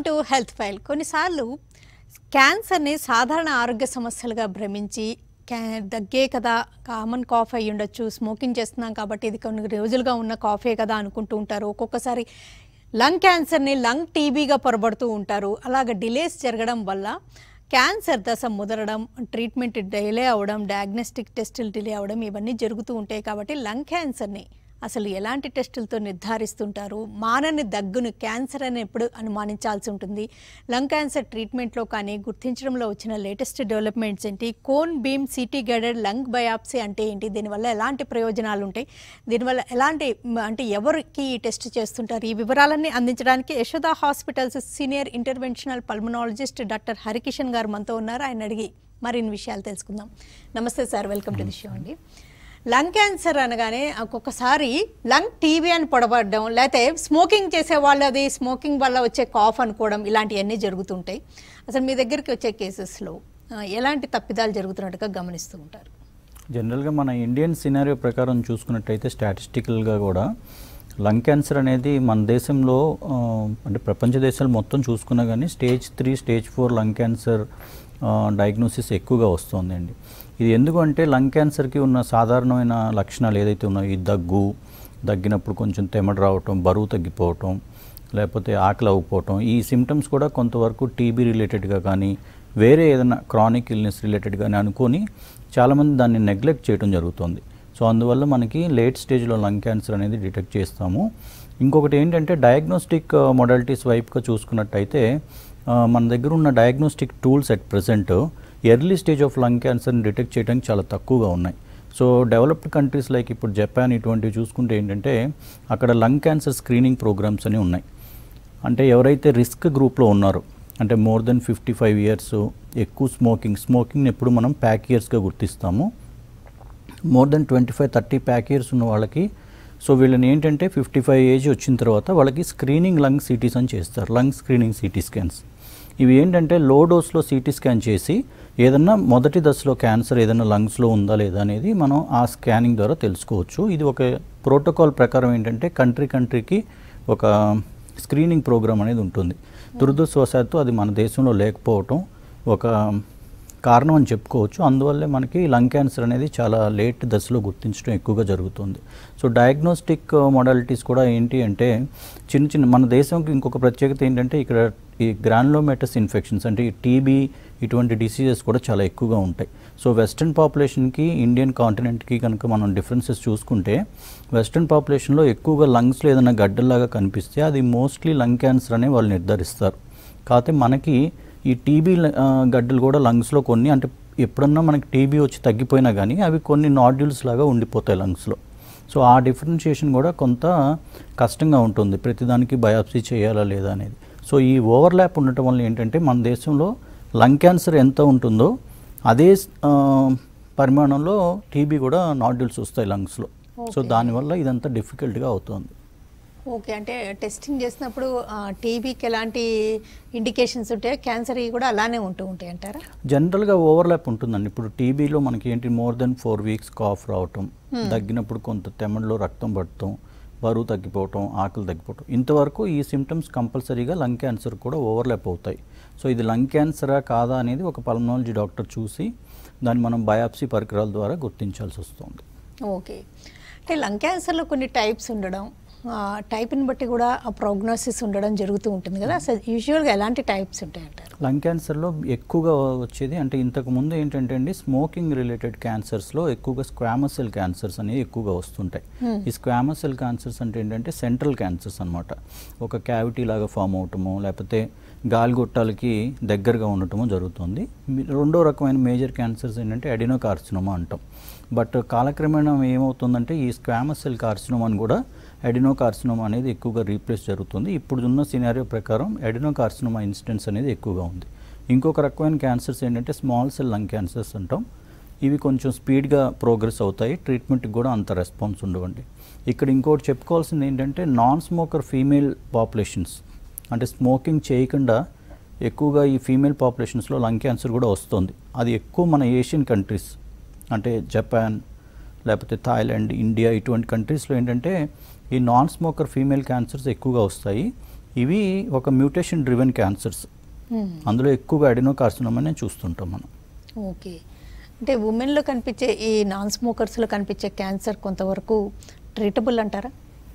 Welcome to health file కొన్నిసార్లు క్యాన్సర్ని సాధారణ ఆరోగ్య సమస్యలుగా భ్రమించి క్యా దగ్గే కదా కామన్ కాఫ్ అయి ఉండొచ్చు స్మోకింగ్ చేస్తున్నాం కాబట్టి ఇది కొన్ని రోజులుగా ఉన్న కాఫే కదా అనుకుంటూ ఉంటారు ఒక్కొక్కసారి లంగ్ క్యాన్సర్ని లంగ్ టీబీగా పొరబడుతూ ఉంటారు అలాగ డిలేస్ జరగడం వల్ల క్యాన్సర్ దశ ముదరడం ట్రీట్మెంట్ డిలే అవ్వడం డయాగ్నోస్టిక్ టెస్టులు డిలే అవ్వడం ఇవన్నీ జరుగుతూ ఉంటాయి కాబట్టి లంగ్ క్యాన్సర్ని అసలు ఎలాంటి టెస్టులతో నిర్ధారిస్తుంటారు మానని దగ్గును క్యాన్సర్ అని ఎప్పుడు అనుమానించాల్సి ఉంటుంది లంగ్ క్యాన్సర్ ట్రీట్మెంట్లో కానీ గుర్తించడంలో వచ్చిన లేటెస్ట్ డెవలప్మెంట్స్ ఏంటి cone beam CT guided lung biopsy అంటే ఏంటి దీనివల్ల ఎలాంటి ప్రయోజనాలు ఉంటాయి దీనివల్ల ఎలాంటి మ, అంటే ఎవరికి ఈ టెస్ట్ చేస్తుంటారు ఈ వివరాలన్నీ అందించడానికి Yashoda hospitals senior interventional pulmonologist doctor Harikishan గారు మనతో ఉన్నారు ఆయన అడిగి మరిన్ని విషయాలు తెలుసుకుందాం నమస్తే sir welcome to the show అండి లంగ్ క్యాన్సర్ అనగానే ఒక్కొక్కసారి లంగ్ టీబీ అని పొడబడడం లేకపోతే స్మోకింగ్ చేసే వాళ్ళు అది స్మోకింగ్ వల్ల వచ్చే కాఫ్ అనుకోవడం ఇలాంటివన్నీ జరుగుతుంటాయి అసలు మీ దగ్గరికి వచ్చే కేసెస్లో ఆ, ఎలాంటి తప్పిదాలు జరుగుతున్నట్టుగా గమనిస్తూ ఉంటారు జనరల్గా మన ఇండియన్ సినారియో ప్రకారం చూసుకున్నట్టయితే స్టాటిస్టికల్గా కూడా లంగ్ క్యాన్సర్ అనేది మన దేశంలో ఆ, అంటే ప్రపంచ దేశాలు మొత్తం చూసుకున్నా కానీ stage three stage four lung cancer diagnosis ఎక్కువగా వస్తుందండి ఇది ఎందుకు అంటే లంగ్ క్యాన్సర్కి ఉన్న సాధారణమైన లక్షణాలు ఏదైతే ఉన్నాయో ఈ దగ్గు దగ్గినప్పుడు కొంచెం తెమడ రావటం బరువు తగ్గిపోవటం లేకపోతే ఆకలి అవ్వకపోవటం ఈ సిమ్టమ్స్ కూడా కొంతవరకు టీబీ రిలేటెడ్గా కానీ వేరే ఏదైనా క్రానిక్ ఇల్నెస్ రిలేటెడ్ కానీ అనుకొని చాలామంది దాన్ని నెగ్లెక్ట్ చేయడం జరుగుతుంది సో అందువల్ల మనకి లేట్ స్టేజ్లో లంగ్ క్యాన్సర్ అనేది డిటెక్ట్ చేస్తాము ఇంకొకటి ఏంటంటే డయాగ్నోస్టిక్ మొడాలిటీస్ వైపుగా చూసుకున్నట్టయితే ఆ, మన దగ్గర ఉన్న diagnostic tools at present early stage of lung క్యాన్సర్ని డిటెక్ట్ చేయడానికి చాలా తక్కువగా ఉన్నాయి సో డెవలప్డ్ కంట్రీస్ లైక్ ఇప్పుడు జపాన్ ఇటువంటివి చూసుకుంటే ఏంటంటే అక్కడ లంగ్ క్యాన్సర్ స్క్రీనింగ్ ప్రోగ్రామ్స్ అని ఉన్నాయి అంటే ఎవరైతే రిస్క్ గ్రూప్లో ఉన్నారో అంటే more than fifty five years ఎక్కువ స్మోకింగ్ స్మోకింగ్ని ఎప్పుడు మనం ప్యాక్ ఇయర్స్గా గుర్తిస్తాము more than twenty five thirty pack years ఉన్న వాళ్ళకి సో వీళ్ళని ఏంటంటే ఫిఫ్టీ ఫైవ్ ఏజ్ వచ్చిన తర్వాత వాళ్ళకి స్క్రీనింగ్ లంగ్ సిటీస్ అని చేస్తారు లంగ్ స్క్రీనింగ్ సిటీ స్కాన్స్ ఇవి ఏంటంటే లో డోస్లో సిటీ స్కాన్ చేసి ఏదన్నా మొదటి దశలో క్యాన్సర్ ఏదైనా లంగ్స్లో ఉందా లేదా అనేది మనం ఆ స్కానింగ్ ద్వారా తెలుసుకోవచ్చు ఇది ఒక ప్రోటోకాల్ ప్రకారం ఏంటంటే కంట్రీ కంట్రీకి ఒక స్క్రీనింగ్ ప్రోగ్రామ్ అనేది ఉంటుంది దురదృష్టవశాత్తు అది మన దేశంలో లేకపోవటం ఒక కారణం అని చెప్పుకోవచ్చు అందువల్లే మనకి లంగ్ క్యాన్సర్ అనేది చాలా లేట్ దశలో గుర్తించడం ఎక్కువగా జరుగుతుంది సో డయాగ్నోస్టిక్ మోడాలిటీస్ కూడా ఏంటి అంటే చిన్న చిన్న మన దేశంకి ఇంకొక ప్రత్యేకత ఏంటంటే ఇక్కడ ఈ గ్రాన్లోమెటస్ ఇన్ఫెక్షన్స్ అంటే ఈ టీబీ ఇటువంటి డిసీజెస్ కూడా చాలా ఎక్కువగా ఉంటాయి సో వెస్ట్రన్ పాపులేషన్కి ఇండియన్ కాంటినెంట్కి కనుక మనం డిఫరెన్సెస్ చూసుకుంటే వెస్ట్రన్ పాపులేషన్లో ఎక్కువగా లంగ్స్లో ఏదైనా గడ్డల్లాగా కనిపిస్తే అది మోస్ట్లీ లంగ్ క్యాన్సర్ అనే వాళ్ళు నిర్ధారిస్తారు కాకపోతే మనకి ఈ టీబీ గడ్డలు కూడా లంగ్స్లో కొన్ని అంటే ఎప్పుడన్నా మనకి టీబీ వచ్చి తగ్గిపోయినా కానీ అవి కొన్ని నాడ్యూల్స్ లాగా ఉండిపోతాయి లంగ్స్లో సో ఆ డిఫరెన్షియేషన్ కూడా కొంత కష్టంగా ఉంటుంది ప్రతిదానికి బయాప్సీ చేయాలా లేదా అనేది సో ఈ ఓవర్లాప్ ఉండటం వల్ల ఏంటంటే మన దేశంలో లంగ్ క్యాన్సర్ ఎంత ఉంటుందో అదే ఆ, పరిమాణంలో టీబీ కూడా నాడ్యూల్స్ వస్తాయి లంగ్స్లో సో Okay. దానివల్ల ఇదంతా డిఫికల్ట్గా అవుతుంది ఓకే అంటే టెస్టింగ్ చేసినప్పుడు టీబీకి ఎలాంటి ఇండికేషన్స్ ఉంటాయో క్యాన్సర్ కూడా అలానే ఉంటూ ఉంటాయి అంటారా జనరల్గా ఓవర్లాప్ ఉంటుందండి ఇప్పుడు టీబీలో మనకి ఏంటి more than four weeks cough రావటం దగ్గినప్పుడు కొంత తెమ్మడిలో రక్తం పడటం బరువు తగ్గిపోవటం ఆకలి తగ్గిపోవటం ఇంతవరకు ఈ సిమ్టమ్స్ కంపల్సరీగా లంగ్ క్యాన్సర్ కూడా ఓవర్లాప్ అవుతాయి సో ఇది లంగ్ క్యాన్సరా కాదా అనేది ఒక పల్మనాలజీ డాక్టర్ చూసి దాన్ని మనం బయాప్సీ పరికరాల ద్వారా గుర్తించాల్సి వస్తుంది ఓకే అంటే లంగ్ క్యాన్సర్లో కొన్ని టైప్స్ ఉండడం ఆ టైప్ని బట్టి కూడా ఆ ప్రోగ్నోసిస్ ఉండడం జరుగుతూ ఉంటుంది కదా అసలు యూజువల్గా ఎలాంటి టైప్స్ ఉంటాయి అంటారు లంగ్ క్యాన్సర్లో ఎక్కువగా వచ్చేది అంటే ఇంతకు ముందు ఏంటంటే అండి స్మోకింగ్ రిలేటెడ్ క్యాన్సర్స్లో ఎక్కువగా స్క్వామస్ సెల్ క్యాన్సర్స్ అనేవి ఎక్కువగా వస్తుంటాయి ఈ స్క్వామస్ సెల్ క్యాన్సర్స్ అంటే ఏంటంటే సెంట్రల్ క్యాన్సర్స్ అనమాట ఒక క్యావిటీ లాగా ఫామ్ అవటము లేకపోతే గాలిగొట్టాలకి దగ్గరగా ఉండటము జరుగుతుంది మీ- రెండో రకమైన మేజర్ క్యాన్సర్స్ ఏంటంటే అడినో కార్సినోమా అంటాం బట్ కాలక్రమేణా ఏమవుతుందంటే ఈ స్క్వామస్ సెల్ కార్సినోమాని కూడా ఎడినో కార్సినోమా అనేది ఎక్కువగా రీప్లేస్ జరుగుతుంది ఇప్పుడు ఉన్న సినారియో ప్రకారం ఎడినో కార్సినోమా ఇన్సిడెన్స్ అనేది ఎక్కువగా ఉంది ఇంకొక రకమైన క్యాన్సర్స్ ఏంటంటే స్మాల్ సెల్ లంగ్ క్యాన్సర్స్ అంటాం ఇవి కొంచెం స్పీడ్గా ప్రోగ్రెస్ అవుతాయి ట్రీట్మెంట్కి కూడా అంత రెస్పాన్స్ ఉండవండి ఇక్కడ ఇంకోటి చెప్పుకోవాల్సింది ఏంటంటే నాన్ స్మోకర్ ఫీమేల్ పాపులేషన్స్ అంటే స్మోకింగ్ చేయకుండా ఎక్కువగా ఈ ఫీమేల్ పాపులేషన్స్లో లంగ్ క్యాన్సర్ కూడా వస్తుంది అది ఎక్కువ మన ఏషియన్ కంట్రీస్ అంటే జపాన్ లేకపోతే థాయిలాండ్ ఇండియా ఇటువంటి కంట్రీస్లో ఏంటంటే ఈ నాన్ స్మోకర్ ఫీమేల్ క్యాన్సర్స్ ఎక్కువగా వస్తాయి ఇవి ఒక మ్యూటేషన్ డ్రివెన్ క్యాన్సర్స్ అందులో ఎక్కువగా అడినో కార్సినోమా చూస్తుంటాం మనం ఓకే అంటే ఉమెన్లో కనిపించే ఈ నాన్ స్మోకర్స్లో కనిపించే క్యాన్సర్ కొంతవరకు ట్రీటబుల్ అంటారా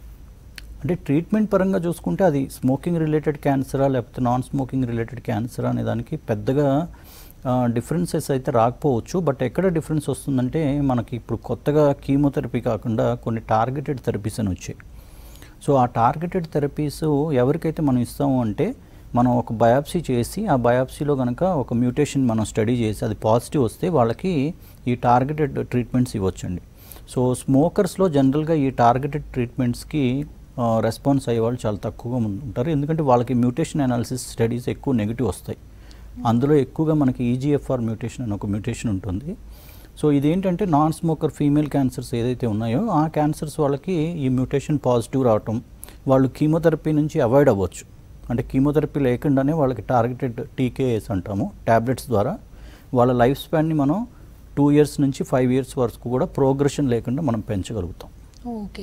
అంటే ట్రీట్మెంట్ పరంగా చూసుకుంటే అది స్మోకింగ్ రిలేటెడ్ క్యాన్సరా లేకపోతే నాన్ స్మోకింగ్ రిలేటెడ్ క్యాన్సరా అనే దానికి పెద్దగా డిఫరెన్సెస్ అయితే రాకపోవచ్చు బట్ ఎక్కడ డిఫరెన్స్ వస్తుందంటే మనకి ఇప్పుడు కొత్తగా కీమోథెరపీ కాకుండా కొన్ని టార్గెటెడ్ థెరపీస్ అని వచ్చాయి సో ఆ టార్గెటెడ్ థెరపీస్ ఎవరికైతే మనం ఇస్తాము అంటే మనం ఒక బయాప్సీ చేసి ఆ బయాప్సీలో కనుక ఒక మ్యూటేషన్ మనం స్టడీ చేసి అది పాజిటివ్ వస్తే వాళ్ళకి ఈ టార్గెటెడ్ ట్రీట్మెంట్స్ ఇవ్వచ్చండి సో స్మోకర్స్లో జనరల్గా ఈ టార్గెటెడ్ ట్రీట్మెంట్స్కి రెస్పాన్స్ అయ్యే వాళ్ళు చాలా తక్కువగా ముందు ఉంటారు ఎందుకంటే వాళ్ళకి మ్యూటేషన్ అనాలిసిస్ స్టడీస్ ఎక్కువ నెగిటివ్ వస్తాయి అందులో ఎక్కువగా మనకి ఈజీఎఫ్ఆర్ మ్యూటేషన్ అని ఒక మ్యూటేషన్ ఉంటుంది సో ఇదేంటంటే నాన్ స్మోకర్ ఫీమేల్ క్యాన్సర్స్ ఏదైతే ఉన్నాయో ఆ క్యాన్సర్స్ వాళ్ళకి ఈ మ్యూటేషన్ పాజిటివ్ రావటం వాళ్ళు కీమోథెరపీ నుంచి అవాయిడ్ అవ్వచ్చు అంటే కీమోథెరపీ లేకుండానే వాళ్ళకి టార్గెటెడ్ టీకేఎస్ అంటాము ట్యాబ్లెట్స్ ద్వారా వాళ్ళ లైఫ్ స్పాన్ని మనం టూ ఇయర్స్ నుంచి ఫైవ్ ఇయర్స్ వరకు కూడా ప్రోగ్రెషన్ లేకుండా మనం పెంచగలుగుతాం ఓకే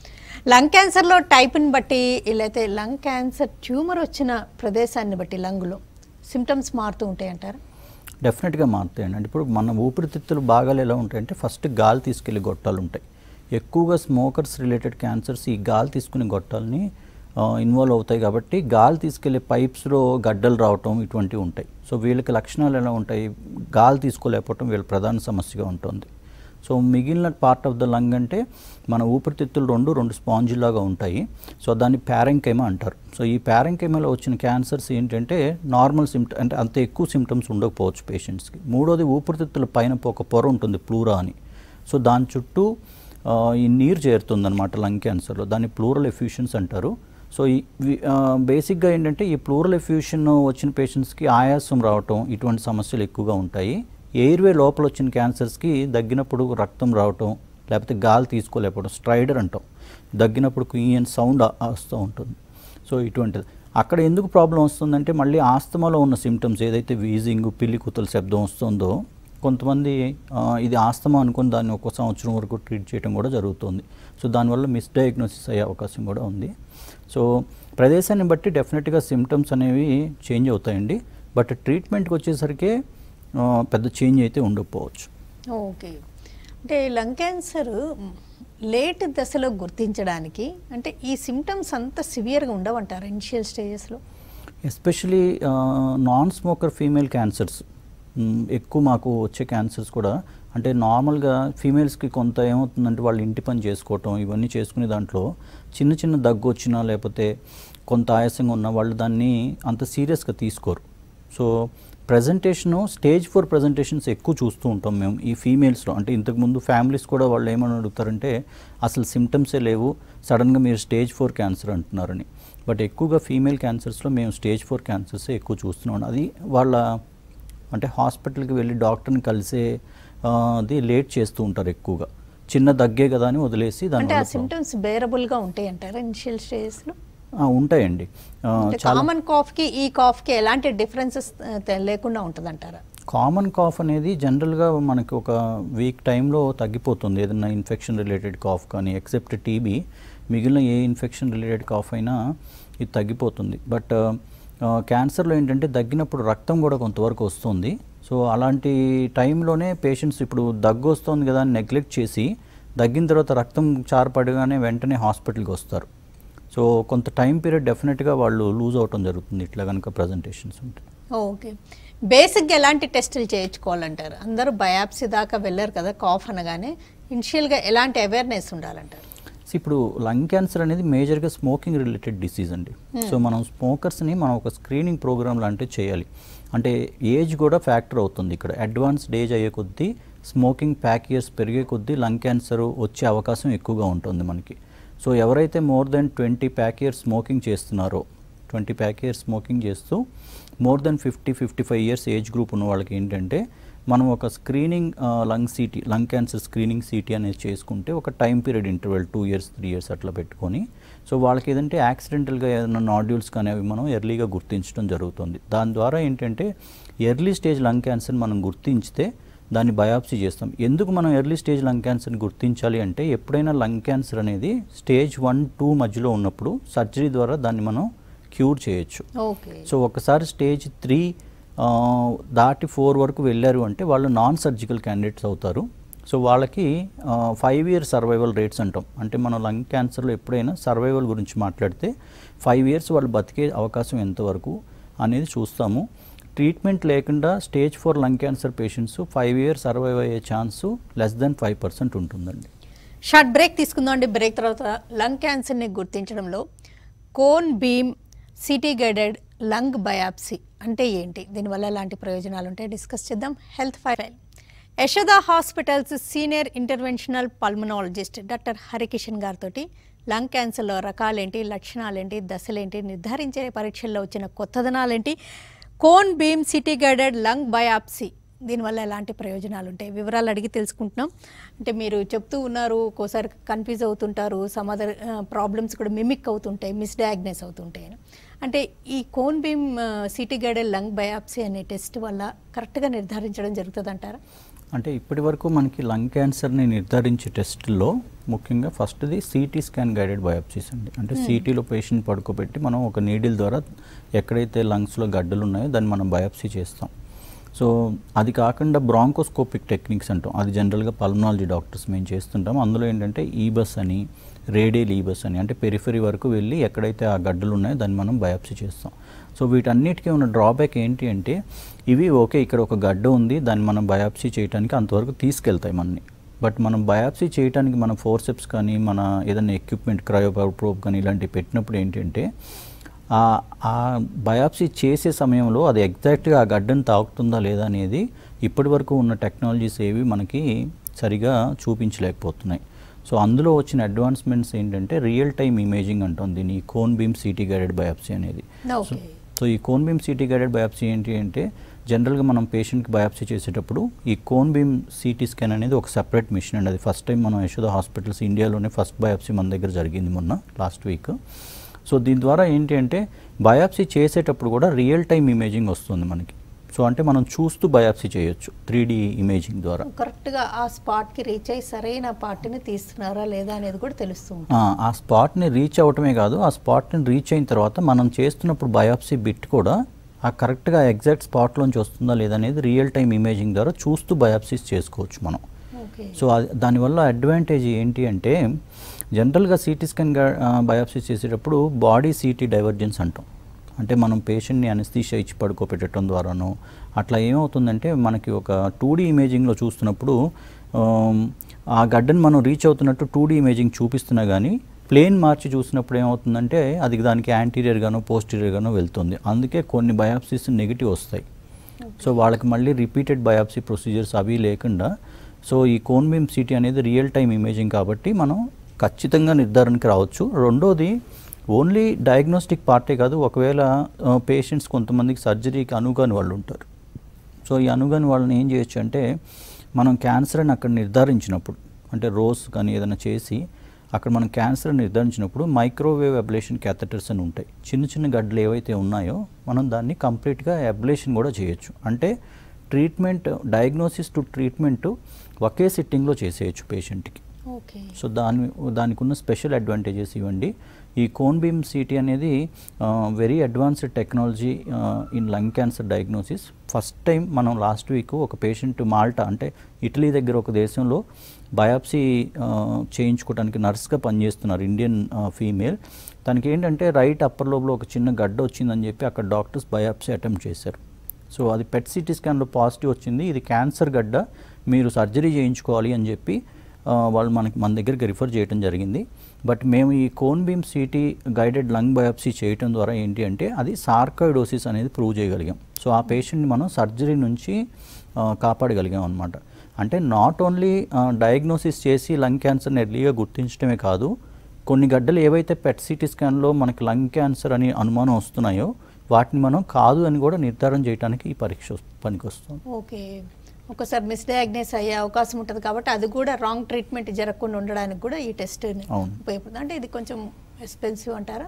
లంగ్ క్యాన్సర్లో టైప్ని బట్టి లేకపోతే లంగ్ క్యాన్సర్ ట్యూమర్ వచ్చిన ప్రదేశాన్ని బట్టి లంగ్లో సిమ్టమ్స్ మారుతూ ఉంటాయి అంటారా డెఫినెట్గా మారుతాయండి అంటే ఇప్పుడు మన ఊపిరితిత్తులు భాగాలు ఎలా ఉంటాయంటే ఫస్ట్ గాలి తీసుకెళ్లే గొట్టాలు ఉంటాయి ఎక్కువగా స్మోకర్స్ రిలేటెడ్ క్యాన్సర్స్ ఈ గాలి తీసుకునే గొట్టాలని ఇన్వాల్వ్ అవుతాయి కాబట్టి గాలి తీసుకెళ్లే పైప్స్లో గడ్డలు రావటం ఇటువంటివి ఉంటాయి సో వీళ్ళకి లక్షణాలు ఎలా ఉంటాయి గాలి తీసుకోలేకపోవటం వీళ్ళ ప్రధాన సమస్యగా ఉంటుంది సో మిగిలిన పార్ట్ ఆఫ్ ద లంగ్ అంటే మన ఊపిరితిత్తులు రెండు రెండు స్పాంజ్ లాగా ఉంటాయి సో దాన్ని ప్యారెంకైమా అంటారు సో ఈ ప్యారెంకైమాలో వచ్చిన క్యాన్సర్స్ ఏంటంటే నార్మల్ సిమ్ట అంటే అంత ఎక్కువ సిమ్టమ్స్ ఉండకపోవచ్చు పేషెంట్స్కి మూడోది ఊపిరితిత్తుల పైన ఒక పొర ఉంటుంది ప్లూరా అని సో దాని చుట్టూ ఆ, ఈ నీరు చేరుతుందన్నమాట లంగ్ క్యాన్సర్లో దాన్ని ప్లూరల్ ఎఫ్యూషన్స్ అంటారు సో ఈ వి- ఆ, బేసిక్గా ఏంటంటే ఈ ప్లూరల్ ఎఫ్యూషన్ వచ్చిన పేషెంట్స్కి ఆయాసం రావటం ఇటువంటి సమస్యలు ఎక్కువగా ఉంటాయి ఎయిర్వే లోపల వచ్చిన క్యాన్సర్స్కి దగ్గినప్పుడు రక్తం రావటం లేకపోతే గాలి తీసుకోలేకపోవడం స్ట్రైడర్ అంటాం దగ్గినప్పుడు కుయ్యని సౌండ్ వస్తూ ఉంటుంది సో ఇటువంటిది అక్కడ ఎందుకు ప్రాబ్లం వస్తుందంటే మళ్ళీ ఆస్తమాలో ఉన్న సిమ్టమ్స్ ఏదైతే వీజింగ్ పిల్లి కుతల శబ్దం వస్తుందో కొంతమంది ఆ, ఇది ఆస్తమా అనుకుని దాన్ని ఒక సంవత్సరం వరకు ట్రీట్ చేయడం కూడా జరుగుతుంది సో దానివల్ల మిస్డయాగ్నోసిస్ అయ్యే అవకాశం కూడా ఉంది సో ప్రదేశాన్ని బట్టి డెఫినెట్గా సిమ్టమ్స్ అనేవి చేంజ్ అవుతాయండి బట్ ట్రీట్మెంట్కి వచ్చేసరికి ఆ, పెద్ద చేంజ్ అయితే ఉండకపోవచ్చు ఓకే అంటే లంగ్ క్యాన్సర్ లేట్ దశలో గుర్తించడానికి అంటే ఈ సిమ్టమ్స్ అంత సివియర్గా ఉండవంటారు ఇనిషియల్ స్టేజెస్లో especially non smoker female cancers ఎక్కువ మాకు వచ్చే క్యాన్సర్స్ కూడా అంటే నార్మల్గా ఫీమేల్స్కి కొంత ఏమవుతుందంటే వాళ్ళు ఇంటి పని చేసుకోవటం ఇవన్నీ చేసుకునే దాంట్లో చిన్న చిన్న దగ్గు వచ్చినా లేకపోతే కొంత ఆయాసంగా ఉన్న వాళ్ళు దాన్ని అంత సీరియస్గా తీసుకోరు so presentation stage four presentations ఎక్కువ చూస్తూ ఉంటాం మేము ఈ ఫీమేల్స్లో అంటే ఇంతకుముందు ఫ్యామిలీస్ కూడా వాళ్ళు ఏమని అడుగుతారంటే అసలు సిమ్టమ్సే లేవు సడన్గా మీరు స్టేజ్ ఫోర్ క్యాన్సర్ అంటున్నారని బట్ ఎక్కువగా ఫీమేల్ క్యాన్సర్స్లో మేము స్టేజ్ ఫోర్ క్యాన్సర్స్ ఎక్కువ చూస్తున్నాం అది వాళ్ళ అంటే హాస్పిటల్కి వెళ్ళి డాక్టర్ని కలిసే ఆ, అది లేట్ చేస్తూ ఉంటారు ఎక్కువగా చిన్న దగ్గే కదా అని వదిలేసి అంటే ఆ దాని సిమ్టమ్స్ బేరబుల్గా ఉంటాయి అంటారా ఇనిషియల్ స్టేజెస్లో ఉంటాయండి ఆ, అంటే చాలా కామన్ కాఫ్కి ఈ కాఫ్కి ఎలాంటి డిఫరెన్సెస్ లేకుండా ఉంటుందంటారా కామన్ కాఫ్ అనేది జనరల్గా మనకి ఒక వీక్ టైంలో తగ్గిపోతుంది ఏదైనా ఇన్ఫెక్షన్ రిలేటెడ్ కాఫ్ కానీ ఎక్సెప్ట్ టీబీ మిగిలిన ఏ ఇన్ఫెక్షన్ రిలేటెడ్ కాఫ్ అయినా ఇది తగ్గిపోతుంది బట్ క్యాన్సర్లో ఏంటంటే తగ్గినప్పుడు రక్తం కూడా కొంతవరకు వస్తుంది సో అలాంటి టైంలోనే పేషెంట్స్ ఇప్పుడు దగ్గు వస్తుంది కదా అని నెగ్లెక్ట్ చేసి దగ్గిన తర్వాత రక్తం చారపడగానే వెంటనే హాస్పిటల్కి వస్తారు సో కొంత టైం పీరియడ్ డెఫినెట్గా వాళ్ళు లూజ్ అవటం జరుగుతుంది ఇట్లా కనుక ప్రజెంటేషన్స్ ఉంటాయి ఓకే బేసిక్గా ఎలాంటి టెస్టులు చేయించుకోవాలంటారు అందరూ బయాప్సీ దాకా వెళ్ళారు కదా కాఫ్ అనగానే ఇనిషియల్గా ఎలాంటి అవేర్నెస్ ఉండాలంటారు సో ఇప్పుడు లంగ్ క్యాన్సర్ అనేది మేజర్గా స్మోకింగ్ రిలేటెడ్ డిసీజ్ అండి సో మనం స్మోకర్స్ని మనం ఒక స్క్రీనింగ్ ప్రోగ్రామ్ లాంటివి చేయాలి అంటే ఏజ్ కూడా ఫ్యాక్టర్ అవుతుంది ఇక్కడ అడ్వాన్స్డ్ ఏజ్ అయ్యే కొద్దీ స్మోకింగ్ ప్యాక్ ఇయర్స్ పెరిగే కొద్దీ లంగ్ క్యాన్సర్ వచ్చే అవకాశం ఎక్కువగా ఉంటుంది మనకి సో ఎవరైతే more than twenty pack years smoking చేస్తున్నారో ట్వంటీ ప్యాక్ ఇయర్స్ స్మోకింగ్ చేస్తూ more than fifty fifty five years age group ఉన్న వాళ్ళకి ఏంటంటే మనం ఒక screening lung CT lung cancer screening CT అనేది చేసుకుంటే ఒక time period interval two years three years అట్లా పెట్టుకొని సో వాళ్ళకి ఏదంటే యాక్సిడెంటల్గా ఏదైనా నాడ్యూల్స్ కానీ అవి మనం ఎర్లీగా గుర్తించడం జరుగుతుంది దాని ద్వారా ఏంటంటే ఎర్లీ స్టేజ్ లంగ్ క్యాన్సర్ మనం గుర్తించితే దాన్ని బయాప్సీ చేస్తాం ఎందుకు మనం ఎర్లీ స్టేజ్ లంగ్ క్యాన్సర్ని గుర్తించాలి అంటే ఎప్పుడైనా లంగ్ క్యాన్సర్ అనేది స్టేజ్ వన్ టూ మధ్యలో ఉన్నప్పుడు సర్జరీ ద్వారా దాన్ని మనం క్యూర్ చేయొచ్చు ఓకే సో ఒకసారి స్టేజ్ త్రీ దాటి ఫోర్ వరకు వెళ్ళారు అంటే వాళ్ళు నాన్ సర్జికల్ క్యాండిడేట్స్ అవుతారు సో వాళ్ళకి ఫైవ్ ఇయర్ సర్వైవల్ రేట్స్ అంటాం అంటే మనం లంగ్ క్యాన్సర్లో ఎప్పుడైనా సర్వైవల్ గురించి మాట్లాడితే ఫైవ్ ఇయర్స్ వాళ్ళు బతికే అవకాశం ఎంతవరకు అనేది చూస్తాము ట్రీట్మెంట్ లేకుండా stage four lung cancer patients five years survive అయ్యే chance less than five percent ఉంటుందండి షార్ట్ బ్రేక్ తీసుకుందాం అండి బ్రేక్ తర్వాత లంగ్ క్యాన్సర్ని గుర్తించడంలో cone beam CT guided lung biopsy అంటే ఏంటి దీనివల్ల ఎలాంటి ప్రయోజనాలు ఉంటాయి డిస్కస్ చేద్దాం health file Yashoda hospitals senior interventional pulmonologist doctor Harikishan గారితో లంగ్ క్యాన్సర్లో రకాలేంటి లక్షణాలేంటి దశలేంటి నిర్ధారించే పరీక్షల్లో వచ్చిన కొత్తదనాలేంటి cone beam CT guided lung biopsy దీనివల్ల ఎలాంటి ప్రయోజనాలు ఉంటాయి వివరాలు అడిగి తెలుసుకుంటున్నాం అంటే మీరు చెప్తూ ఉన్నారు ఒక్కోసారి కన్ఫ్యూజ్ అవుతుంటారు సమ్ అదర్ ప్రాబ్లమ్స్ కూడా మిమిక్ అవుతుంటాయి మిస్డయాగ్నైజ్ అవుతుంటాయి అని. అంటే ఈ cone beam CT guided lung biopsy అనే టెస్ట్ వల్ల కరెక్ట్గా నిర్ధారించడం జరుగుతుంది అంటారా అంటే ఇప్పటి వరకు మనకి లంగ్ క్యాన్సర్ని నిర్ధారించే టెస్టుల్లో ముఖ్యంగా ఫస్ట్ది సిటీ స్కాన్ గైడెడ్ బయాప్సీస్ అండి అంటే సిటీలో పేషెంట్ పడుకోబెట్టి మనం ఒక నీడిల్ ద్వారా ఎక్కడైతే లంగ్స్లో గడ్డలు ఉన్నాయో దాన్ని మనం బయాప్సీ చేస్తాం సో అది కాకుండా బ్రాంకోస్కోపిక్ టెక్నిక్స్ అంటాం అది జనరల్గా పల్మనాలజీ డాక్టర్స్ మేము చేస్తుంటాం అందులో ఏంటంటే ఈబస్ అని రేడియల్ ఈబస్ అని అంటే పెరిఫరీ వరకు వెళ్ళి ఎక్కడైతే ఆ గడ్డలు ఉన్నాయో దాన్ని మనం బయాప్సీ చేస్తాం సో వీటన్నిటికీ ఉన్న డ్రాబ్యాక్ ఏంటి అంటే ఇవి ఓకే ఇక్కడ ఒక గడ్డ ఉంది దాన్ని మనం బయాప్సీ చేయడానికి అంతవరకు తీసుకెళ్తాయి మనని బట్ మనం బయాప్సీ చేయడానికి మన ఫోర్సెప్స్ కానీ మన ఏదైనా ఎక్విప్మెంట్ క్రయో ప్రోబ్ కానీ ఇలాంటివి పెట్టినప్పుడు ఏంటంటే ఆ- ఆ బయాప్సీ చేసే సమయంలో అది ఎగ్జాక్ట్గా ఆ గడ్డను తాకుతుందా లేదా అనేది ఇప్పటి వరకు ఉన్న టెక్నాలజీస్ ఏవి మనకి సరిగా చూపించలేకపోతున్నాయి సో అందులో వచ్చిన అడ్వాన్స్మెంట్స్ ఏంటంటే రియల్ టైమ్ ఇమేజింగ్ అంటాం దీన్ని cone beam CT guided biopsy అనేది ఓకే సో ఈ cone beam CT guided biopsy ఏంటి అంటే జనరల్గా మనం పేషెంట్కి బయాప్సీ చేసేటప్పుడు ఈ కోన్ బీమ్ సిటీ స్కాన్ అనేది ఒక సెపరేట్ మిషన్ అండి అది ఫస్ట్ టైం మనం యశోద హాస్పిటల్స్ ఇండియాలోనే ఫస్ట్ బయాప్సీ మన దగ్గర జరిగింది మొన్న లాస్ట్ వీక్ సో దీని ద్వారా ఏంటి అంటే బయాప్సీ చేసేటప్పుడు కూడా రియల్ టైమ్ ఇమేజింగ్ వస్తుంది మనకి సో అంటే మనం చూస్తూ బయాప్సీ చేయొచ్చు త్రీ ఇమేజింగ్ ద్వారా కరెక్ట్గా ఆ స్పాట్కి రీచ్ అయ్యి సరైన పార్ట్ని తీస్తున్నారా లేదా అనేది కూడా తెలుస్తుంది ఆ, ఆ స్పాట్ని రీచ్ అవటమే కాదు ఆ స్పాట్ని రీచ్ అయిన తర్వాత మనం చేస్తున్నప్పుడు బయాప్సీ బిట్ కూడా ఆ కరెక్ట్గా ఎగ్జాక్ట్ స్పాట్లోంచి వస్తుందా లేదా అనేది రియల్ టైమ్ ఇమేజింగ్ ద్వారా చూస్తూ బయాప్సీస్ చేసుకోవచ్చు మనం ఓకే సో అది దానివల్ల అడ్వాంటేజ్ ఏంటి అంటే జనరల్గా సిటీ స్కాన్ బయాప్సీ చేసేటప్పుడు బాడీ సిటీ డైవర్జెన్స్ అంటాం అంటే మనం పేషెంట్ని అనస్థీషియా ఇచ్చి పడుకోబెట్టడం ద్వారానో అట్లా ఏమవుతుందంటే మనకి ఒక టూ డీ ఇమేజింగ్లో చూస్తున్నప్పుడు ఆమ్, ఆ గడ్డని మనం రీచ్ అవుతున్నట్టు టూ డీ ఇమేజింగ్ చూపిస్తున్నా కానీ ప్లేన్ మార్చి చూసినప్పుడు ఏమవుతుందంటే అది దానికి యాంటీరియర్గానో పోస్టీరియర్గానో వెళ్తుంది అందుకే కొన్ని బయాప్సీస్ నెగిటివ్ వస్తాయి సో వాళ్ళకి మళ్ళీ రిపీటెడ్ బయాప్సీ ప్రొసీజర్స్ అవి లేకుండా సో ఈ కోన్ బీమ్ సిటీ అనేది రియల్ టైమ్ ఇమేజింగ్ కాబట్టి మనం ఖచ్చితంగా నిర్ధారణకి రావచ్చు రెండోది ఓన్లీ డయాగ్నోస్టిక్ పార్టే కాదు ఒకవేళ పేషెంట్స్ కొంతమందికి సర్జరీకి అనుగాని వాళ్ళు ఉంటారు సో ఈ అనుగాని వాళ్ళని ఏం చేయొచ్చు అంటే మనం క్యాన్సర్ అని అక్కడ నిర్ధారించినప్పుడు అంటే రోస్ కానీ ఏదైనా చేసి అక్కడ మనం క్యాన్సర్ నిర్ధారించినప్పుడు మైక్రోవేవ్ అబ్లేషన్ క్యాథెటర్స్ అని ఉంటాయి చిన్న చిన్న గడ్డలు ఏవైతే ఉన్నాయో మనం దాన్ని కంప్లీట్గా అబ్లేషన్ కూడా చేయొచ్చు అంటే ట్రీట్మెంట్ డయాగ్నోసిస్ టు ట్రీట్మెంట్ ఒకే సిట్టింగ్లో చేసేయచ్చు పేషెంట్కి ఓకే సో దాని దానికి ఉన్న స్పెషల్ అడ్వాంటేజెస్ ఇవ్వండి ఈ కోన్ బీమ్ సిటీ అనేది very advanced technology in lung cancer diagnosis first time మనం లాస్ట్ వీక్ ఒక పేషెంట్ మాల్టా అంటే ఇటలీ దగ్గర ఒక దేశంలో బయాప్సీ చేయించుకోవడానికి నర్స్గా పనిచేస్తున్నారు ఇండియన్ ఫీమేల్ తనకి ఏంటంటే రైట్ అప్పర్ లోపల ఒక చిన్న గడ్డ వచ్చిందని చెప్పి అక్కడ డాక్టర్స్ బయాప్సీ అటెంప్ట్ చేశారు సో అది పెట్ సిటీ స్కాన్లో పాజిటివ్ వచ్చింది ఇది క్యాన్సర్ గడ్డ మీరు సర్జరీ చేయించుకోవాలి అని చెప్పి ఆ, వాళ్ళు మనకి మన దగ్గరికి రిఫర్ చేయడం జరిగింది బట్ మేము ఈ cone beam CT guided lung biopsy చేయడం ద్వారా ఏంటి అంటే అది సార్కాయిడోసిస్ అనేది ప్రూవ్ చేయగలిగాం సో ఆ పేషెంట్ని మనం సర్జరీ నుంచి ఆ, కాపాడగలిగాం అనమాట అంటే నాట్ ఓన్లీ డయాగ్నోసిస్ చేసి లంగ్ క్యాన్సర్ని ఎర్లీగా గుర్తించడమే కాదు కొన్ని గడ్డలు ఏవైతే పెట్ సిటీ స్కాన్లో మనకి లంగ్ క్యాన్సర్ అని అనుమానం వస్తున్నాయో వాటిని మనం కాదు అని కూడా నిర్ధారణ చేయడానికి ఈ పరీక్ష పనికొస్తుంది ఓకే ఒకసారి మిస్డయాగ్నైజ్ అయ్యే అవకాశం ఉంటుంది కాబట్టి అది కూడా రాంగ్ ట్రీట్మెంట్ జరగకుండా ఉండడానికి కూడా ఈ టెస్ట్ అవును. ఉపయోగపడుతుంది అంటే ఇది కొంచెం ఎక్స్పెన్సివ్ అంటారా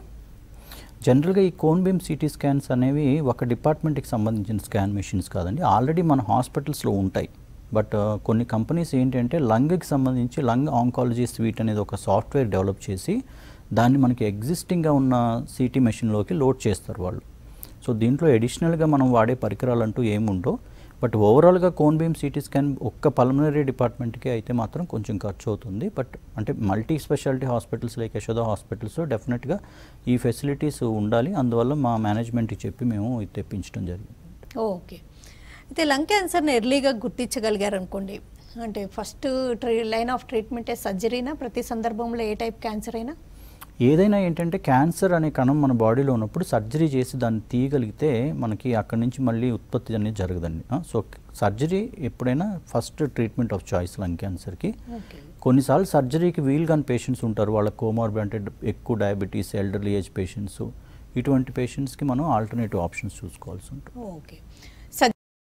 జనరల్గా ఈ కోన్ బీమ్ సిటీ స్కాన్స్ అనేవి ఒక డిపార్ట్మెంట్కి సంబంధించిన స్కాన్ మెషిన్స్ కాదండి ఆల్రెడీ మన హాస్పిటల్స్లో ఉంటాయి బట్ ఆ, కొన్ని కంపెనీస్ ఏంటంటే లంగ్కి సంబంధించి లంగ్ ఆంకాలజీ స్వీట్ అనేది ఒక సాఫ్ట్వేర్ డెవలప్ చేసి దాన్ని మనకి ఎగ్జిస్టింగ్గా ఉన్న సిటీ మెషిన్లోకి లోడ్ చేస్తారు వాళ్ళు సో దీంట్లో అడిషనల్గా మనం వాడే పరికరాలు అంటూ ఏముండో బట్ ఓవరాల్గా కోన్ బీమ్ సిటీ స్కాన్ ఒక్క పల్మనరీ డిపార్ట్మెంట్కి అయితే మాత్రం కొంచెం ఖర్చు అవుతుంది బట్ అంటే multi speciality hospitals like Yashoda హాస్పిటల్స్లో డెఫినెట్గా ఈ ఫెసిలిటీస్ ఉండాలి అందువల్ల మా మేనేజ్మెంట్కి చెప్పి మేము ఇది తెప్పించడం జరిగింది ఓకే అయితే లంగ్ క్యాన్సర్ని ఎర్లీగా గుర్తించగలిగారు అనుకోండి అంటే ఫస్ట్ ట్రీ లైన్ ఆఫ్ ట్రీట్మెంటే సర్జరీనా ప్రతి సందర్భంలో ఏ టైప్ క్యాన్సర్ అయినా ఏదైనా ఏంటంటే క్యాన్సర్ అనే కణం మన బాడీలో ఉన్నప్పుడు సర్జరీ చేసి దాన్ని తీయగలిగితే మనకి అక్కడి నుంచి మళ్ళీ ఉత్పత్తి అనేది జరగదండి ఆ, సో సర్జరీ ఎప్పుడైనా first treatment of choice lung క్యాన్సర్కి ఓకే కొన్నిసార్లు సర్జరీకి వీలు కాని పేషెంట్స్ ఉంటారు వాళ్ళ కోమార్బి అంటే ఎక్కువ డయాబెటీస్ ఎల్డర్లీ ఏజ్ పేషెంట్స్ ఇటువంటి పేషెంట్స్కి మనం ఆల్టర్నేటివ్ ఆప్షన్స్ చూసుకోవాల్సి ఉంటుంది ఓకే సర్జ-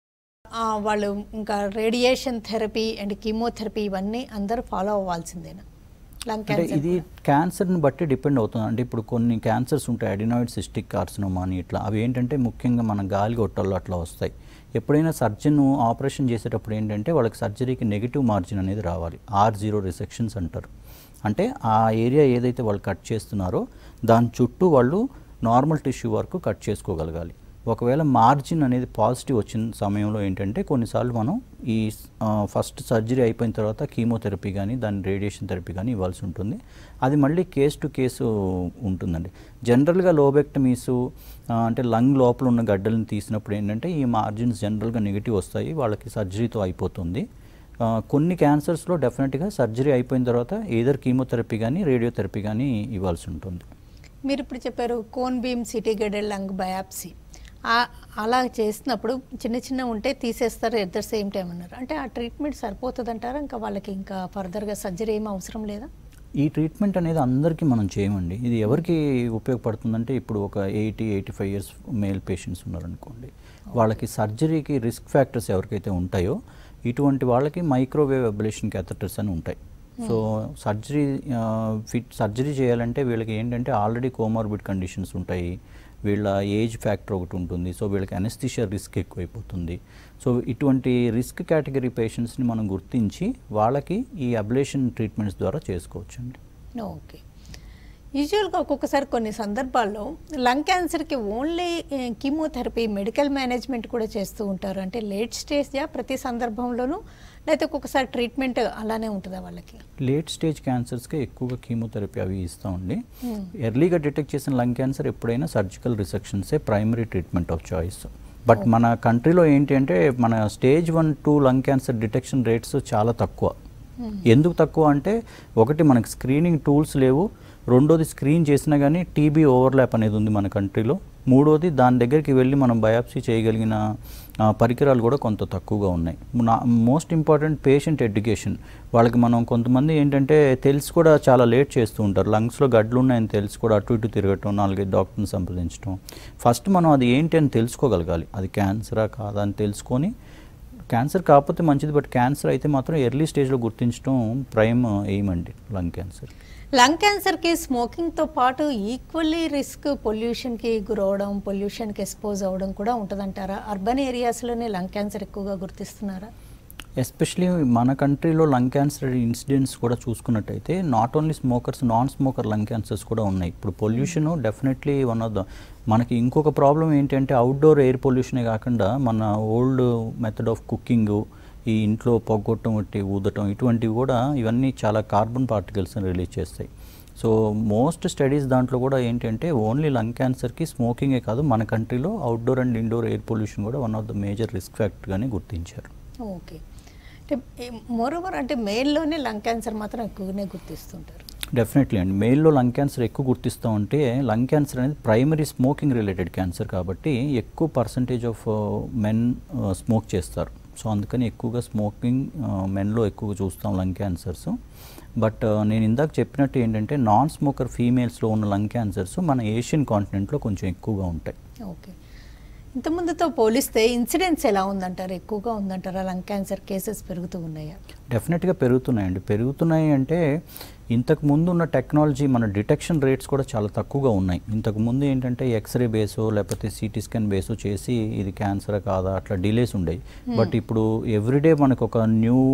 ఆ, వాళ్ళు ఇంకా రేడియేషన్ థెరపీ అండ్ కీమోథెరపీ ఇవన్నీ అందరూ ఫాలో అవ్వాల్సిందేనా లంగ్ అంటే క్యాన్సర్ ఇది క్యాన్సర్ని బట్టి డిపెండ్ అవుతుంది అంటే ఇప్పుడు కొన్ని క్యాన్సర్స్ ఉంటాయి అడినాయిడ్ సిస్టిక్ కార్సినోమా అని ఇట్లా అవి ఏంటంటే ముఖ్యంగా మన గాలి గొట్టాల్లో అట్లా వస్తాయి ఎప్పుడైనా సర్జన్ ఆపరేషన్ చేసేటప్పుడు ఏంటంటే వాళ్ళకి సర్జరీకి నెగిటివ్ మార్జిన్ అనేది రావాలి ఆర్ జీరో రిసెక్షన్స్ అంటారు అంటే ఆ ఏరియా ఏదైతే వాళ్ళు కట్ చేస్తున్నారో దాని చుట్టూ వాళ్ళు నార్మల్ టిష్యూ వరకు కట్ చేసుకోగలగాలి ఒకవేళ మార్జిన్ అనేది పాజిటివ్ వచ్చిన సమయంలో ఏంటంటే కొన్నిసార్లు మనం ఈ ఫస్ట్ సర్జరీ అయిపోయిన తర్వాత కీమోథెరపీ కానీ దాని రేడియేషన్ థెరపీ కానీ ఇవ్వాల్సి ఉంటుంది అది మళ్ళీ కేస్ టు కేసు ఉంటుందండి జనరల్గా లోబెక్టమీస్ అంటే లంగ్ లోపల ఉన్న గడ్డలను తీసినప్పుడు ఏంటంటే ఈ మార్జిన్స్ జనరల్గా నెగిటివ్ వస్తాయి వాళ్ళకి సర్జరీతో అయిపోతుంది ఆ, కొన్ని క్యాన్సర్స్లో డెఫినెట్గా సర్జరీ అయిపోయిన తర్వాత ఏదర్ కీమోథెరపీ కానీ రేడియోథెరపీ కానీ ఇవ్వాల్సి ఉంటుంది మీరు ఇప్పుడు చెప్పారు cone beam CT guided lung biopsy ఆ- అలా చేసినప్పుడు చిన్న చిన్న ఉంటే తీసేస్తారు ఎట్ ద సేమ్ టైం అన్నారు అంటే ఆ ట్రీట్మెంట్ సరిపోతుంది అంటారా ఇంకా వాళ్ళకి ఇంకా ఫర్దర్గా సర్జరీ ఏం అవసరం లేదా ఈ ట్రీట్మెంట్ అనేది అందరికీ మనం చేయమండి ఇది ఎవరికి ఉపయోగపడుతుందంటే ఇప్పుడు ఒక eighty eighty five years male patients ఉన్నారనుకోండి వాళ్ళకి సర్జరీకి రిస్క్ ఫ్యాక్టర్స్ ఎవరికైతే ఉంటాయో ఇటువంటి వాళ్ళకి మైక్రోవేవ్ అబ్లేషన్ క్యాథటర్స్ అని ఉంటాయి సో సర్జరీ ఫిట్ సర్జరీ చేయాలంటే వీళ్ళకి ఏంటంటే ఆల్రెడీ కోమార్బిడ్ కండిషన్స్ ఉంటాయి వీళ్ళ ఏజ్ ఫ్యాక్టర్ ఒకటి ఉంటుంది సో వీళ్ళకి అనెస్థిషియా రిస్క్ ఎక్కువైపోతుంది సో ఇటువంటి రిస్క్ కేటగిరీ పేషెంట్స్ని మనం గుర్తించి వాళ్ళకి ఈ అబ్లేషన్ ట్రీట్మెంట్స్ ద్వారా చేసుకోవచ్చండి ఓకే యూజువల్గా ఒక్కొక్కసారి కొన్ని సందర్భాల్లో లంగ్ క్యాన్సర్కి ఓన్లీ కీమోథెరపీ మెడికల్ మేనేజ్మెంట్ కూడా చేస్తూ ఉంటారు అంటే లేట్ స్టేజ్యా ప్రతి సందర్భంలోనూ లేకపోతే ఒక్కొక్కసారి ట్రీట్మెంట్ అలానే ఉంటుందా వాళ్ళకి లేట్ స్టేజ్ క్యాన్సర్స్కి ఎక్కువగా కీమోథెరపీ అవి ఇస్తామండి ఎర్లీగా డిటెక్ట్ చేసిన లంగ్ క్యాన్సర్ ఎప్పుడైనా సర్జికల్ రిసెక్షన్సే primary treatment of choice but మన కంట్రీలో ఏంటి అంటే మన stage one two lung cancer detection rates చాలా తక్కువ ఎందుకు తక్కువ అంటే ఒకటి మనకి స్క్రీనింగ్ టూల్స్ లేవు రెండోది స్క్రీన్ చేసినా కానీ టీబీ ఓవర్లాప్ అనేది ఉంది మన కంట్రీలో మూడోది దాని దగ్గరికి వెళ్ళి మనం బయాప్సీ చేయగలిగిన ఆ, పరికరాలు కూడా కొంత తక్కువగా ఉన్నాయి నా మోస్ట్ ఇంపార్టెంట్ పేషెంట్ ఎడ్యుకేషన్ వాళ్ళకి మనం కొంతమంది ఏంటంటే తెలిసి కూడా చాలా లేట్ చేస్తూ ఉంటారు లంగ్స్లో గడ్డలు ఉన్నాయని తెలిసి కూడా అటు ఇటు తిరగటం నాలుగైదు డాక్టర్ని సంప్రదించడం ఫస్ట్ మనం అది ఏంటి అని తెలుసుకోగలగాలి అది క్యాన్సరా కాదా అని తెలుసుకొని క్యాన్సర్ కాకపోతే మంచిది బట్ క్యాన్సర్ అయితే మాత్రం ఎర్లీ స్టేజ్లో గుర్తించడం ప్రైమ్ ఎయిమ్ అండి లంగ్ క్యాన్సర్ లంగ్ క్యాన్సర్కి స్మోకింగ్తో పాటు ఈక్వల్లీ రిస్క్ పొల్యూషన్కి గురవడం పొల్యూషన్కి ఎక్స్పోజ్ అవ్వడం కూడా ఉంటుందంటారా అర్బన్ ఏరియాస్లోనే లంగ్ క్యాన్సర్ ఎక్కువగా గుర్తిస్తున్నారా ఎస్పెషలీ మన కంట్రీలో లంగ్ క్యాన్సర్ ఇన్సిడెంట్స్ కూడా చూసుకున్నట్టయితే not only smokers non smoker lung cancers కూడా ఉన్నాయి ఇప్పుడు pollution definitely one of the మనకి ఇంకొక ప్రాబ్లం ఏంటంటే అవుట్డోర్ ఎయిర్ పొల్యూషనే కాకుండా మన ఓల్డ్ మెథడ్ ఆఫ్ కుకింగ్ ఈ ఇంట్లో పొగొట్టం ఒకటి ఊదటం ఇటువంటివి కూడా ఇవన్నీ చాలా కార్బన్ పార్టికల్స్ని రిలీజ్ చేస్తాయి సో మోస్ట్ స్టడీస్ దాంట్లో కూడా ఏంటంటే ఓన్లీ లంగ్ క్యాన్సర్కి స్మోకింగే కాదు మన కంట్రీలో outdoor and indoor air pollution కూడా one of the major risk ఫ్యాక్టర్గానే గుర్తించారు ఓకే అంటే మోరోవర్ అంటే మేల్లోనే లంగ్ క్యాన్సర్ మాత్రం ఎక్కువగానే గుర్తిస్తుంటారు డెఫినెట్లీ అండి మెయిల్లో లంగ్ క్యాన్సర్ ఎక్కువ గుర్తిస్తాం అంటే లంగ్ క్యాన్సర్ అనేది ప్రైమరీ స్మోకింగ్ రిలేటెడ్ క్యాన్సర్ కాబట్టి ఎక్కువ పర్సంటేజ్ ఆఫ్ మెన్ స్మోక్ చేస్తారు సో అందుకని ఎక్కువగా స్మోకింగ్ మెన్లో ఎక్కువగా చూస్తాం లంగ్ క్యాన్సర్స్ బట్ నేను ఇందాక చెప్పినట్టు ఏంటంటే నాన్ స్మోకర్ ఫీమేల్స్లో ఉన్న లంగ్ క్యాన్సర్స్ మన ఏషియన్ కాంటినెంట్లో కొంచెం ఎక్కువగా ఉంటాయి ఓకే ఇంతకుముందుతో పోలిస్తే ఇన్సిడెన్స్ ఎలా ఉందంటారు ఎక్కువగా ఉందంటారా లంగ్ క్యాన్సర్ కేసెస్ పెరుగుతూ ఉన్నాయా డెఫినెట్గా పెరుగుతున్నాయండి పెరుగుతున్నాయి అంటే ఇంతకు ముందు ఉన్న టెక్నాలజీ మన డిటెక్షన్ రేట్స్ కూడా చాలా తక్కువగా ఉన్నాయి ఇంతకు ముందు ఏంటంటే ఎక్స్రే బేసో లేకపోతే సిటీ స్కాన్ బేసో చేసి ఇది క్యాన్సర్ కాదా అట్లా డిలేస్ ఉండేవి బట్ ఇప్పుడు ఎవ్రీడే మనకు ఒక న్యూ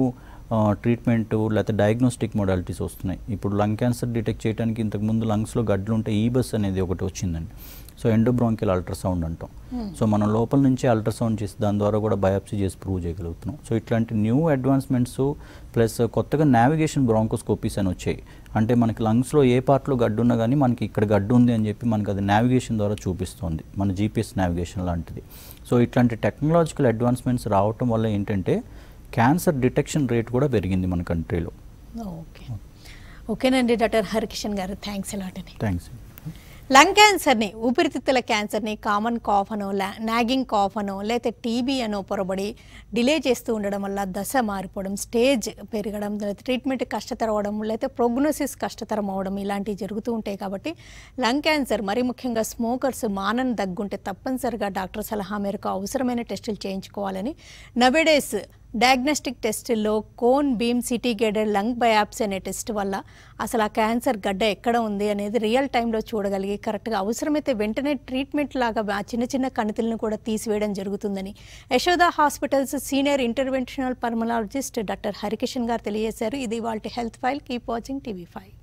ట్రీట్మెంట్ లేకపోతే డయాగ్నోస్టిక్ మోడాలిటీస్ వస్తున్నాయి ఇప్పుడు లంగ్ క్యాన్సర్ డిటెక్ట్ చేయడానికి ఇంతకుముందు లంగ్స్లో గడ్డలు ఉంటే ఈ బస్ అనేది ఒకటి వచ్చిందండి సో ఎండోబ్రాంకిల్ అల్ట్రాసౌండ్ అంటాం సో మనం లోపల నుంచి అల్ట్రాసౌండ్ చేసి దాని ద్వారా కూడా బయాప్సీ చేసి ప్రూవ్ చేయగలుగుతున్నాం సో ఇట్లాంటి న్యూ అడ్వాన్స్మెంట్స్ ప్లస్ కొత్తగా నావిగేషన్ బ్రాంకోస్కోపీస్ అని వచ్చాయి అంటే మనకి లంగ్స్లో ఏ పార్ట్లో గడ్డు ఉన్నా కానీ మనకి ఇక్కడ గడ్డు ఉంది అని చెప్పి మనకి అది నావిగేషన్ ద్వారా చూపిస్తుంది మన జీపీఎస్ నావిగేషన్ లాంటిది సో ఇట్లాంటి టెక్నాలజికల్ అడ్వాన్స్మెంట్స్ రావటం వల్ల ఏంటంటే క్యాన్సర్ డిటెక్షన్ రేట్ కూడా పెరిగింది మన కంట్రీలో ఓకే ఓకేనండి doctor Harikishan garu thanks a lot అని థ్యాంక్స్ లంగ్ క్యాన్సర్ని ఊపిరితిత్తుల క్యాన్సర్ని కామన్ కాఫ్ అనో లా- నాగింగ్ కాఫ్ అనో లేకపోతే టీబీ అనో పొరబడి డిలే చేస్తూ ఉండడం వల్ల దశ మారిపోవడం స్టేజ్ పెరగడం లేకపోతే ట్రీట్మెంట్ కష్టతరం అవడం లేకపోతే ప్రోగ్నోసిస్ కష్టతరం అవడం ఇలాంటివి జరుగుతూ ఉంటాయి కాబట్టి లంగ్ క్యాన్సర్ మరి ముఖ్యంగా స్మోకర్స్ మానని దగ్గుంటే తప్పనిసరిగా డాక్టర్ సలహా మేరకు అవసరమైన టెస్టులు చేయించుకోవాలని నవేడేస్ డయాగ్నోస్టిక్ టెస్టుల్లో cone beam CT guided lung biopsy అనే టెస్ట్ వల్ల అసలు ఆ క్యాన్సర్ గడ్డ ఎక్కడ ఉంది అనేది రియల్ టైంలో చూడగలిగి కరెక్ట్గా అవసరమైతే వెంటనే ట్రీట్మెంట్ లాగా ఆ చిన్న చిన్న కణితులను కూడా తీసివేయడం జరుగుతుందని Yashoda hospitals senior interventional pulmonologist doctor Harikishan garu తెలియజేశారు ఇది వాళ్ళ health file keep watching TV five